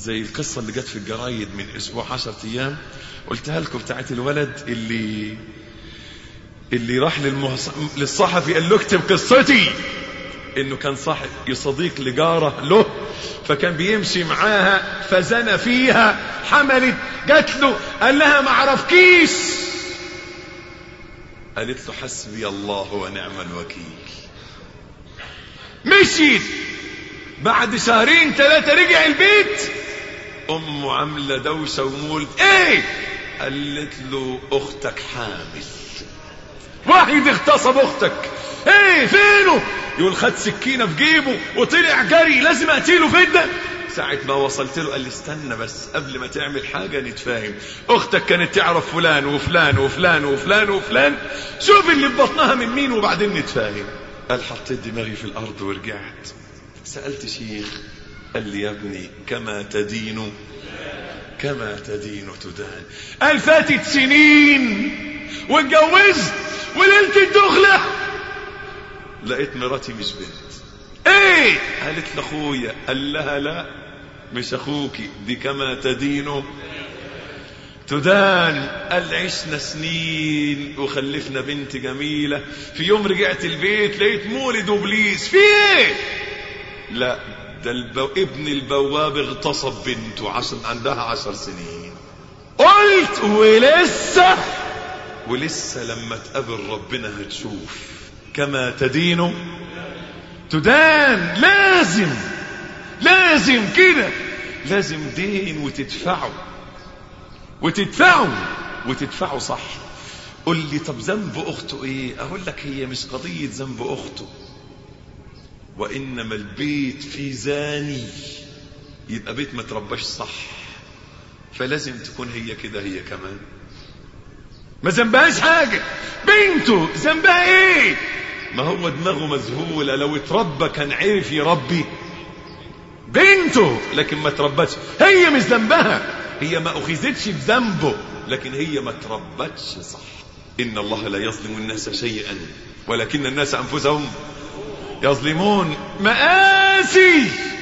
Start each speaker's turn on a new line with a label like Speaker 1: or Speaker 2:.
Speaker 1: زي القصة اللي جت في الجرايد من اسبوع عشرة ايام قلتها لكم بتاعت الولد اللي اللي راح للمهص... للصحفي قال له اكتب قصتي انه كان صاحب صديق لجارة له فكان بيمشي معاها فزنى فيها حملت جات له قال لها ما عرفكيش قالت له حسبي الله ونعم الوكيل مشيت بعد شهرين ثلاثة رجع البيت امه عاملة دوشة ومولد ايه قالت له اختك حامل واحد اغتصب اختك ايه فينه يقول خد سكينة في جيبه وطلع جري لازم اقتله فين ده ساعة ما وصلت له قال لي استنى بس قبل ما تعمل حاجة نتفاهم اختك كانت تعرف فلان وفلان وفلان وفلان وفلان شوف اللي في بطنها من مين وبعدين نتفاهم قال حطيت دماغي في الارض ورجعت سألت شيخ قال لي يا ابني كما تدين كما تدين تدان قال فاتت سنين واتجوزت وليلة الدخلة لقيت مراتي مش بنت ايه قالت لاخويا قال لها لا مش اخوكي دي كما تدين تدان قال عشنا سنين وخلفنا بنت جميلة في يوم رجعت البيت لقيت مولد وبليس في ايه لا ده البو... ابن البواب اغتصب بنته عشان عندها عشر سنين قلت ولسه ولسه لما تقابل ربنا هتشوف كما تدين تدان لازم لازم كده لازم دين وتدفعه وتدفعه وتدفعه صح قل لي طب ذنب اخته ايه اقول لك هي مش قضية ذنب اخته وانما البيت في زاني يبقى بيت ما ترباش صح فلازم تكون هي كده هي كمان ما ذنبهاش حاجة بنته ذنبها ايه ما هو دماغه مذهولة لو اتربى كان عرف يربي بنته لكن ما تربتش هي مش ذنبها هي ما اخذتش بذنبه لكن هي ما تربتش صح ان الله لا يظلم الناس شيئا ولكن الناس انفسهم يظلمون مآسي